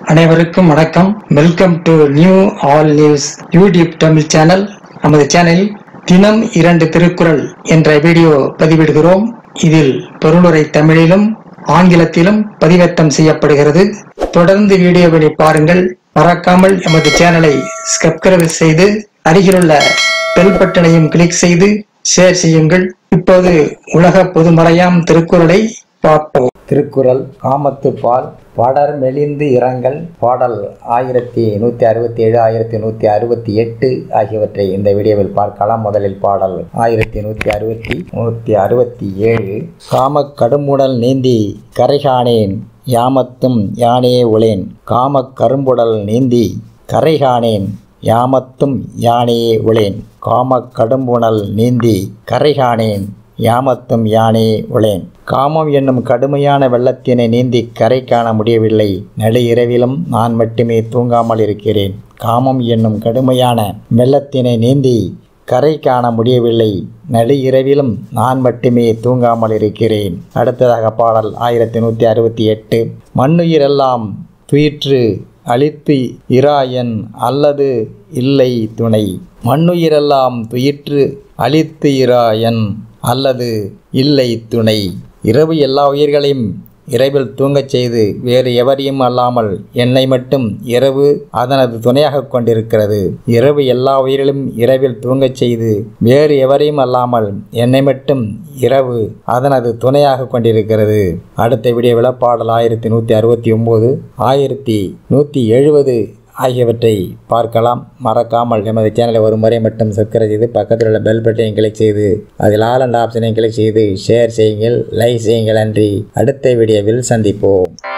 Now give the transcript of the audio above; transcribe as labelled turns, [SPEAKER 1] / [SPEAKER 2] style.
[SPEAKER 1] அனைவருக்கும் வணக்கம் welcome to new all news YouTube Tamil channel நமது சேனலில் தினம் இரண்டு திருக்குறள் என்ற வீடியோ பதிவிடுகிறோம் இதில் பொருளுரை தமிழிலும் ஆங்கிலத்திலும் பதிவேற்றம் செய்யப்படுகிறது தொடர்ந்து வீடியோவை பாருங்கள் மறக்காமல் எமது சேனலை சப்ஸ்கிரைப் செய்து அருகிலுள்ள பெல் பட்டனையும் கிளிக் செய்து ஷேர் செய்யுங்கள் இப்போது உலக பொதுமறையாம் திருக்குறளை பார்ப்போம்
[SPEAKER 2] திருக்குறள் காமத்துப்பால் படர் மெலிந்து இரங்கல் பாடல் ஆயிரத்தி நூற்றி அறுபத்தி ஏழு ஆயிரத்தி நூற்றி அறுபத்தி எட்டு ஆகியவற்றை இந்த வீடியோவில் பார்க்கலாம் முதலில் பாடல் ஆயிரத்தி நூற்றி அறுபத்தி நூற்றி அறுபத்தி ஏழு காமக் கடுமுடல் நீந்தி கரைகாணேன் யாமத்தும் யானே உளேன் காமக் கரும்புடல் நீந்தி கரைகாணேன் யாமத்தும் யானே உளேன் காமக் கடும்புணல் நீந்தி கரைகாணேன் யாமத்தும் யானே உளேன் காமம் என்னும் கடுமையான வெள்ளத்தினை நீந்தி கரை காண முடியவில்லை நடு இரவிலும் நான் மட்டுமே தூங்காமல் இருக்கிறேன் காமம் என்னும் கடுமையான வெள்ளத்தினை நீந்தி கரை காண முடியவில்லை நடு இரவிலும் நான் மட்டுமே தூங்காமல் இருக்கிறேன் அடுத்ததாக பாடல் ஆயிரத்தி நூற்றி அறுபத்தி எட்டு மண்ணுயிரெல்லாம் துயிற்று அழித்து இராயன் அல்லது இல்லை துணை மண்ணுயிரெல்லாம் துயிற்று அழித்து இராயன் அல்லது இல்லை துணை இரவு எல்லா உயிர்களையும் இரவில் தூங்கச் செய்து வேறு எவரையும் அல்லாமல் என்னை மட்டும் இரவு அதனது துணையாக கொண்டிருக்கிறது இரவு எல்லா உயிரிலும் இரவில் தூங்கச் செய்து வேறு எவரையும் அல்லாமல் என்னை மட்டும் இரவு அதனது துணையாக கொண்டிருக்கிறது அடுத்த விடிய விளப்பாடல் ஆயிரத்தி நூற்றி அறுபத்தி ஒம்பது ஆயிரத்தி நூற்றி எழுபது ஆகியவற்றை பார்க்கலாம் மறக்காமல் எமது சேனலை ஒரு முறை மட்டும் சப்ஸ்கிரைப் செய்து பக்கத்தில் உள்ள பெல் பட்டனை கிளிக் செய்து அதில் ஆல் அண்ட் ஆப்ஷனை கிளிக் செய்து ஷேர் செய்யுங்கள் லைக் செய்யுங்கள் நன்றி அடுத்த வீடியோவில் சந்திப்போம்